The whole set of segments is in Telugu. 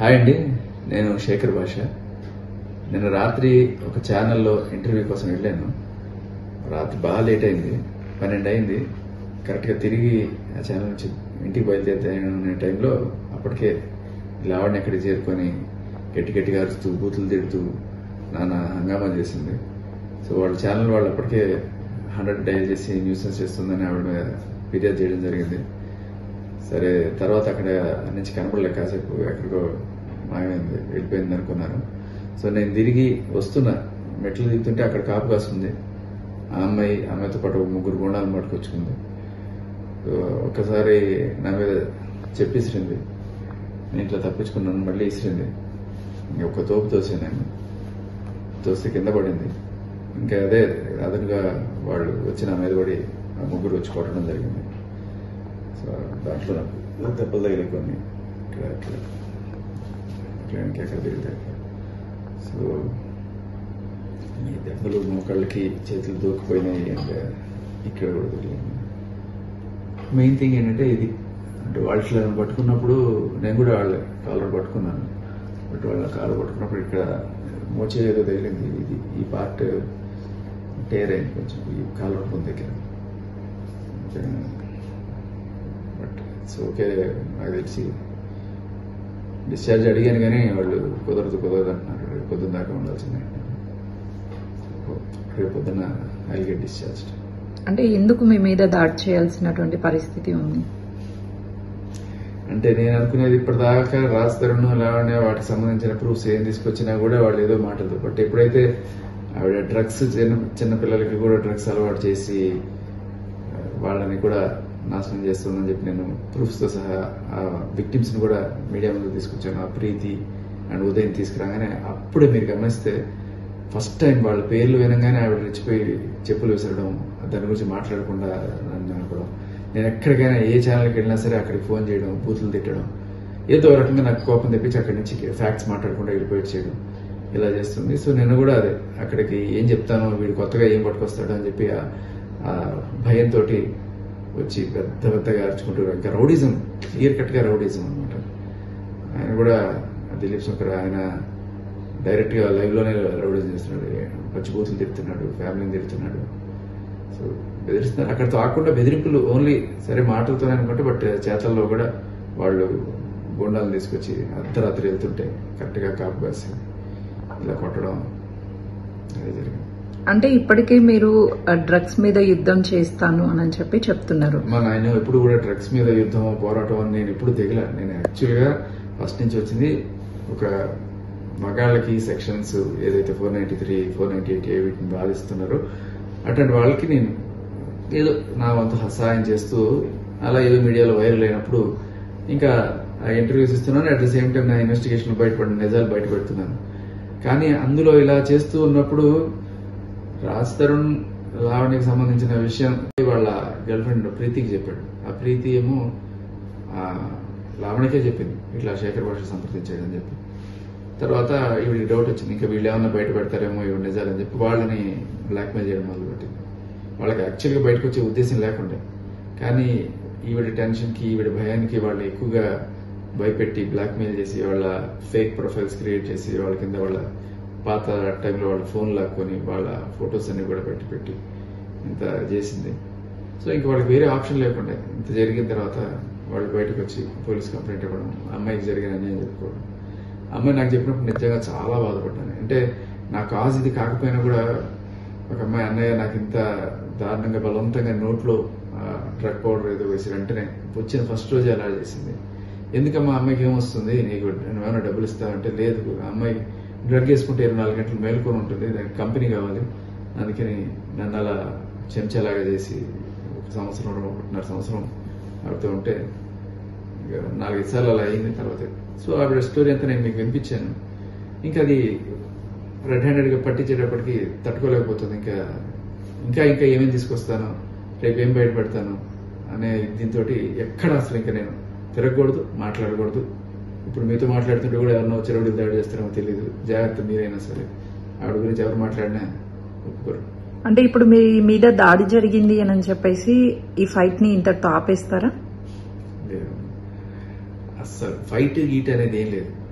హాయ్ అండి నేను శేఖర్ భాష నిన్న రాత్రి ఒక ఛానల్లో ఇంటర్వ్యూ కోసం వెళ్ళాను రాత్రి బాగా లేట్ అయింది పన్నెండు అయింది కరెక్ట్గా తిరిగి ఆ ఛానల్ నుంచి ఇంటికి బయలుదేరుతానే టైంలో అప్పటికే లావణ్య ఎక్కడికి చేరుకొని గట్టి గట్టిగా అరుస్తూ బూతులు తిడుతూ నాన్న హంగామా చేసింది సో వాళ్ళ ఛానల్ వాళ్ళు అప్పటికే హండ్రెడ్ డైల్ చేసి న్యూసెన్స్ చేస్తుందని ఆవిడ మీద ఫిర్యాదు చేయడం జరిగింది సరే తర్వాత అక్కడ నుంచి కనపడలేదు కాసేపు ఎక్కడికో మాయమైంది వెళ్ళిపోయింది అనుకున్నాను సో నేను తిరిగి వస్తున్నా మెట్లు దిగుతుంటే అక్కడ కాపు కాస్తుంది ఆ అమ్మాయి అమ్మాయితో పాటు ఒక ముగ్గురు గుండాలను పట్టుకొచ్చుకుంది సో ఒక్కసారి నా మీద చెప్పిసిరింది నేను ఇట్లా తప్పించుకున్నాను మళ్ళీ ఇసిరింది ఇంక ఒక్క తోపు తోసాను నేను తోస్తే కింద పడింది ఇంకా అదే అదనుగా వాళ్ళు వచ్చి నా మీద పడి ఆ ముగ్గురు వచ్చి కొట్టడం జరిగింది సో దాంట్లో నాకు దెబ్బలు తగిలి కొన్ని ఇక్కడ అట్లా అట్లా ఇంకెక్కడ తిరుగుతాయి సో ఈ దెబ్బలు మోకాళ్ళకి చేతులు దూకిపోయినాయి అండ్ ఇక్కడ కూడా తగిలింది మెయిన్ థింగ్ ఏంటంటే ఇది అంటే వాళ్ళ పట్టుకున్నప్పుడు నేను కూడా వాళ్ళ కాలర్ పట్టుకున్నాను బట్ వాళ్ళ కాలర్ పట్టుకున్నప్పుడు ఇక్కడ మోచే ఏదో తగిలింది ఇది ఈ పార్ట్ టేర్ అయింది కొంచెం ఈ కాలర్ పొంది దగ్గర బట్ ఇట్స్ ఓకే నాకు తెలిసి డిశ్చార్జ్ అడిగాను కానీ వాళ్ళు కుదరదు కుదరదు అంటున్నారు రేపు పొద్దున్న దాకా ఉండాల్సిందే రేపు పొద్దున్న ఐ గెట్ డిశ్చార్జ్ అంటే ఎందుకు మీ మీద దాడి చేయాల్సినటువంటి పరిస్థితి ఉంది అంటే నేను అనుకునేది ఇప్పటిదాకా రాస్తారను లావణ్య వాటికి సంబంధించిన ప్రూఫ్స్ ఏం తీసుకొచ్చినా కూడా వాళ్ళు ఏదో మాటలు బట్ ఎప్పుడైతే ఆవిడ డ్రగ్స్ చిన్న చిన్న పిల్లలకి కూడా డ్రగ్స్ అలవాటు చేసి ఆ, వాళ్ళని కూడా నాశనం చేస్తుందని చెప్పి నేను ప్రూఫ్స్ తో సహా ఆ విక్టిమ్స్ ని కూడా మీడియా ముందు తీసుకొచ్చాను ఆ ప్రీతి అండ్ ఉదయం తీసుకురాగానే అప్పుడే మీరు గమనిస్తే ఫస్ట్ టైం వాళ్ళ పేర్లు వినగానే ఆవిడ రెచ్చిపోయి చెప్పులు విసరడం దాని గురించి మాట్లాడకుండా నన్ను అనపడం నేను ఎక్కడికైనా ఏ ఛానల్కి వెళ్ళినా సరే అక్కడికి ఫోన్ చేయడం బూతులు తిట్టడం ఏదో ఒక రకంగా నాకు కోపం తెప్పించి అక్కడి నుంచి ఫ్యాక్ట్స్ మాట్లాడకుండా వెళ్ళిపోయి చేయడం ఇలా చేస్తుంది సో నేను కూడా అదే అక్కడికి ఏం చెప్తానో వీడు కొత్తగా ఏం పట్టుకొస్తాడో అని చెప్పి ఆ- ఆ భయంతో వచ్చి పెద్ద పెద్దగా అరుచుకుంటూ ఇంకా రౌడిజం క్లియర్ కట్ గా రౌడిజం అనమాట ఆయన కూడా దిలీప్ శంకర్ ఆయన డైరెక్ట్ గా లైవ్ లోనే రౌడిజం చేస్తున్నాడు పచ్చి బూతులు తిడుతున్నాడు ఫ్యామిలీని తిడుతున్నాడు సో బెదిరిస్తున్నారు అక్కడితో ఆకుండా బెదిరింపులు ఓన్లీ సరే మాటలతోనే అనుకుంటే బట్ చేతల్లో కూడా వాళ్ళు గుండాలు తీసుకొచ్చి అర్ధరాత్రి వెళ్తుంటే కరెక్ట్ గా కాపు కాసి ఇలా కొట్టడం అది జరిగింది అంటే ఇప్పటికే మీరు డ్రగ్స్ మీద యుద్ధం చేస్తాను అని చెప్పి చెప్తున్నారు మా నాయన ఎప్పుడు కూడా డ్రగ్స్ మీద యుద్ధం పోరాటం అని నేను ఎప్పుడు దిగల నేను యాక్చువల్ గా ఫస్ట్ నుంచి వచ్చింది ఒక మగాళ్ళకి సెక్షన్స్ ఏదైతే four ninety three four ninety eight వీటిని బాధిస్తున్నారో అటువంటి వాళ్ళకి నేను ఏదో నా వంతు సహాయం చేస్తూ అలా ఏదో మీడియాలో వైరల్ అయినప్పుడు ఇంకా ఆ ఇంటర్వ్యూస్ ఇస్తున్నాను అట్ ద సేమ్ టైం నా ఇన్వెస్టిగేషన్ బయటపడిన నిజాలు బయట పెడుతున్నాను కానీ అందులో ఇలా చేస్తూ ఉన్నప్పుడు రాజ్ తరుణ్ లావణ్యకి సంబంధించిన విషయం వాళ్ళ గర్ల్ ఫ్రెండ్ ప్రీతికి చెప్పాడు ఆ ప్రీతి ఏమో ఆ లావణ్యకే చెప్పింది ఇట్లా శేఖర్ భాష సంప్రదించాడని చెప్పి తర్వాత ఈవిడికి డౌట్ వచ్చింది ఇంకా వీళ్ళు ఏమన్నా బయట పెడతారేమో ఇవి నిజాలని చెప్పి వాళ్ళని బ్లాక్మెయిల్ చేయడం మొదలుపెట్టింది వాళ్ళకి యాక్చువల్గా బయటకు వచ్చే ఉద్దేశం లేకుండే కానీ ఈవిడ టెన్షన్కి ఈవిడ భయానికి వాళ్ళు ఎక్కువగా భయపెట్టి బ్లాక్మెయిల్ చేసి వాళ్ళ ఫేక్ ప్రొఫైల్స్ క్రియేట్ చేసి వాళ్ళ కింద వాళ్ళ పాత టైంలో వాళ్ళ ఫోన్ లాక్కొని వాళ్ళ ఫొటోస్ అన్ని కూడా పెట్టి పెట్టి ఇంత చేసింది సో ఇంక వాళ్ళకి వేరే ఆప్షన్ లేకుండా ఇంత జరిగిన తర్వాత వాళ్ళు బయటకు వచ్చి పోలీస్ కంప్లైంట్ ఇవ్వడం అమ్మాయికి జరిగిన అన్యాయం చెప్పుకోవడం అమ్మాయి నాకు చెప్పినప్పుడు నిజంగా చాలా బాధపడ్డాను అంటే నా కాజ్ ఇది కాకపోయినా కూడా ఒక అమ్మాయి అన్నయ్య నాకు ఇంత దారుణంగా బలవంతంగా నోట్లో డ్రగ్ పౌడర్ ఏదో వేసి వెంటనే వచ్చిన ఫస్ట్ రోజు అలా చేసింది ఎందుకమ్మా అమ్మాయికి ఏమొస్తుంది నీకు నువ్వేమైనా డబ్బులు ఇస్తావంటే లేదు ఆ అమ్మాయి డ్రగ్ వేసుకుంటే ఇరవై నాలుగు గంటలు మేల్కొని ఉంటుంది దానికి కంపెనీ కావాలి అందుకని నన్ను అలా చెంచలాగా చేసి ఒక సంవత్సరం ఒకటిన్నర సంవత్సరం ఆడుతూ ఉంటే ఇక నాలుగైదు సార్లు అలా అయింది తర్వాత సో ఆవిడ స్టోరీ అంతా నేను మీకు వినిపించాను ఇంకా అది రెడ్ హ్యాండెడ్ గా పట్టించేటప్పటికి తట్టుకోలేకపోతుంది ఇంకా ఇంకా ఇంకా ఏమేమి తీసుకొస్తాను రేపు ఏం బయట పెడతాను అనే దీంతో ఎక్కడ అసలు ఇంకా నేను తిరగకూడదు మాట్లాడకూడదు ఇప్పుడు మీతో మాట్లాడుతుంటే కూడా ఎవరినో చెరువుడికి దాడి చేస్తారో తెలియదు జాగ్రత్త మీరైనా సరే ఆవిడ గురించి ఎవరు మాట్లాడినా ఒప్పుకోరు అంటే ఇప్పుడు మీ మీద దాడి జరిగింది అని చెప్పేసి ఈ ఫైట్ ని ఇంతటితో ఆపేస్తారా లేదు అస్సలు ఫైట్ గీట్ అనేది ఏం లేదు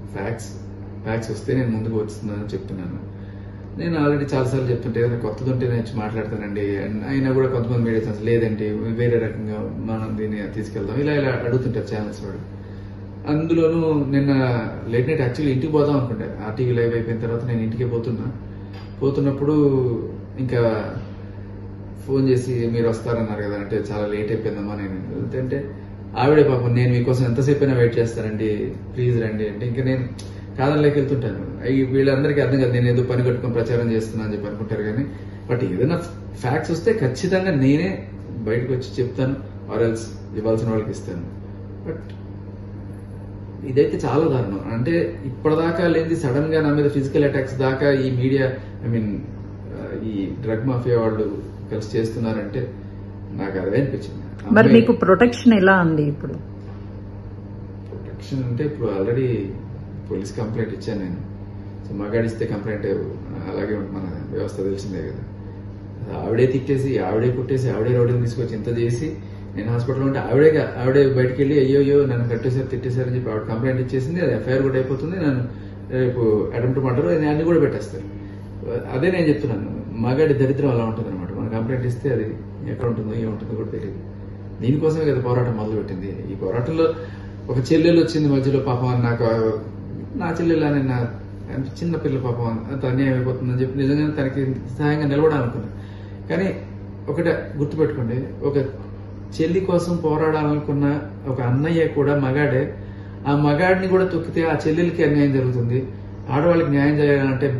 ఫ్యాక్స్ ఫ్యాక్స్ వస్తే నేను ముందుకు వస్తున్నానని చెప్తున్నాను నేను ఆల్రెడీ చాలాసార్లు చెప్తుంటే ఏదైనా కొత్తది ఉంటే నేను వచ్చి మాట్లాడతానండి అండ్ అయినా కూడా కొంతమంది మీడియా ఛానల్స్ లేదండి వేరే రకంగా మనం దీన్ని తీసుకెళ్దాం ఇలా ఇలా అడుగుతుంటారు ఛానల్స్ వాళ్ళు అందులోనూ నిన్న లేట్ నైట్ యాక్చువల్లీ ఇంటికి పోదాం అనుకుంటే ఆర్టీవీ లైవ్ అయిపోయిన తర్వాత నేను ఇంటికి పోతున్నా పోతున్నప్పుడు ఇంకా ఫోన్ చేసి మీరు వస్తారన్నారు కదా అంటే చాలా లేట్ అయిపోయిందమ్మా నేను అంటే ఆవిడే పాపం నేను మీకోసం ఎంతసేపు అయినా వెయిట్ చేస్తానండి ప్లీజ్ రండి అంటే ఇంకా నేను కాదంలోకి వెళ్తుంటాను అయ్యి వీళ్ళందరికీ అర్థం కాదు నేను ఏదో పని కట్టుకొని ప్రచారం చేస్తున్నా అని చెప్పి అనుకుంటారు కానీ బట్ ఏదైనా ఫ్యాక్ట్స్ వస్తే ఖచ్చితంగా నేనే బయటకు వచ్చి చెప్తాను ఆర్ఎల్స్ ఇవ్వాల్సిన వాళ్ళకి ఇస్తాను బట్ ఇదైతే చాలా దారుణం అంటే ఇప్పటిదాకా లేని సడన్ గా నా మీద ఫిజికల్ అటాక్స్ దాకా ఈ మీడియా ఐ మీన్ ఈ డ్రగ్ మాఫియా వాళ్ళు కలిసి చేస్తున్నారంటే నాకు అదే అనిపించింది మరి మీకు ప్రొటెక్షన్ ఎలా ఉంది ఇప్పుడు ప్రొటెక్షన్ అంటే ఇప్పుడు ఆల్రెడీ పోలీస్ కంప్లైంట్ ఇచ్చాను నేను సో మగాడిస్తే కంప్లైంట్ అలాగే ఉంటుంది మన వ్యవస్థ తెలిసిందే కదా ఆవిడే తిట్టేసి ఆవిడే కుట్టేసి ఆవిడే రోడ్డుని తీసుకొచ్చి ఇంత చేసి నేను హాస్పిటల్లో ఉంటే ఆవిడే గా- ఆవిడే బయటికి వెళ్ళి అయ్యో అయ్యో నన్ను కట్టేశారు తిట్టేశారని చెప్పి ఆవిడ కంప్లైంట్ ఇచ్చేసింది అది ఎఫ్ఐఆర్ కూడా అయిపోతుంది నన్ను రేపు అటెంప్ట్ మర్డర్ అన్ని కూడా పెట్టేస్తారు అదే నేను చెప్తున్నాను మగాడి దరిద్రం అలా ఉంటుంది అనమాట మన కంప్లైంట్ ఇస్తే అది ఎక్కడ ఉంటుందో ఏముంటుందో కూడా తెలియదు దీనికోసమే కదా పోరాటం మొదలు పెట్టింది ఈ పోరాటంలో ఒక చెల్లెలు వచ్చింది మధ్యలో పాపం నాకు నా చెల్లెలు అని నా చిన్న పిల్ల పాపం అంత అన్యాయం అయిపోతుందని చెప్పి నిజంగానే తనకి సహాయంగా నిలబడాలనుకున్నా కానీ ఒకటే గుర్తుపెట్టుకోండి ఒక చెల్లి కోసం పోరాడాలనుకున్న ఒక అన్నయ్య కూడా మగాడే ఆ మగాడిని కూడా తొక్కితే ఆ చెల్లెలకి అన్యాయం జరుగుతుంది ఆడవాళ్ళకి న్యాయం చేయాలంటే